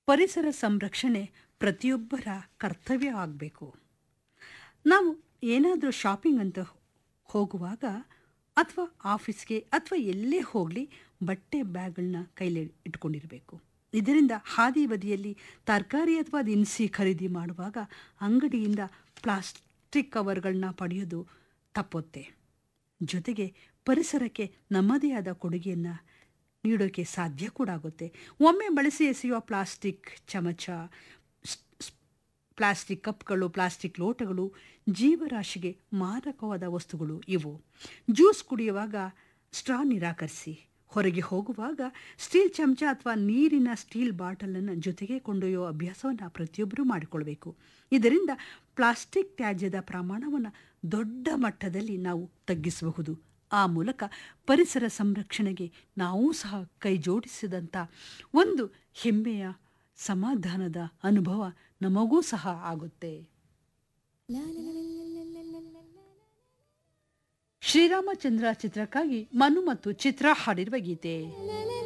ಪರಿಸರ ಸಂರಕ್ಷಣೆ ಪ್ರತಿಯೊಬ್ಬರ ಕರ್ತವ್ಯ ಆಗಬೇಕು ನಾವು ಏನಾದರೂ ಶಾಪಿಂಗ್ ಅಂತ ಹೋಗುವಾಗ ಅಥವಾ ಆಫೀಸ್ಗೆ ಅಥವಾ ಎಲ್ಲೇ ಹೋಗಲಿ ಬಟ್ಟೆ ಬ್ಯಾಗ್ಗಳನ್ನ ಕೈಲಿ ಇಟ್ಕೊಂಡಿರಬೇಕು ಇದರಿಂದ ಹಾದಿ ಬದಿಯಲ್ಲಿ ತರಕಾರಿ ಅಥವಾ ದಿನಸಿ ಖರೀದಿ ಮಾಡುವಾಗ ಅಂಗಡಿಯಿಂದ ಪ್ಲಾಸ್ಟಿಕ್ ಕವರ್ಗಳನ್ನ ಪಡೆಯೋದು ತಪ್ಪುತ್ತೆ ಜೊತೆಗೆ ಪರಿಸರಕ್ಕೆ ನಮ್ಮದೇ ಆದ ಕೊಡುಗೆಯನ್ನು ನೀಡೋಕ್ಕೆ ಸಾಧ್ಯ ಕೂಡ ಆಗುತ್ತೆ ಒಮ್ಮೆ ಬಳಸಿ ಎಸೆಯುವ ಪ್ಲಾಸ್ಟಿಕ್ ಚಮಚ ಸ್- ಸ್- ಪ್ಲಾಸ್ಟಿಕ್ ಕಪ್ಗಳು ಪ್ಲಾಸ್ಟಿಕ್ ಲೋಟಗಳು ಜೀವರಾಶಿಗೆ ಮಾರಕವಾದ ವಸ್ತುಗಳು ಇವು ಜ್ಯೂಸ್ ಕುಡಿಯುವಾಗ ಸ್ಟ್ರಾ ನಿರಾಕರಿಸಿ ಹೊರಗೆ ಹೋಗುವಾಗ ಸ್ಟೀಲ್ ಚಮಚ ಅಥವಾ ನೀರಿನ ಸ್ಟೀಲ್ ಬಾಟಲನ್ನು ಜೊತೆಗೆ ಕೊಂಡೊಯ್ಯೋ ಅಭ್ಯಾಸವನ್ನು ಪ್ರತಿಯೊಬ್ಬರೂ ಮಾಡಿಕೊಳ್ಬೇಕು ಇದರಿಂದ ಪ್ಲಾಸ್ಟಿಕ್ ತ್ಯಾಜ್ಯದ ಪ್ರಮಾಣವನ್ನು ದೊಡ್ಡ ಮಟ್ಟದಲ್ಲಿ ನಾವು ತಗ್ಗಿಸಬಹುದು ಆ ಮೂಲಕ ಪರಿಸರ ಸಂರಕ್ಷಣೆಗೆ ನಾವೂ ಸಹ ಕೈ ಜೋಡಿಸಿದಂಥ ಒಂದು ಹೆಮ್ಮೆಯ ಸಮಾಧಾನದ ಅನುಭವ ನಮಗೂ ಸಹ ಆಗುತ್ತೆ ಶ್ರೀರಾಮಚಂದ್ರ ಚಿತ್ರಕ್ಕಾಗಿ ಮನು ಮತ್ತು ಚಿತ್ರ ಹಾಡಿರುವ ಗೀತೆ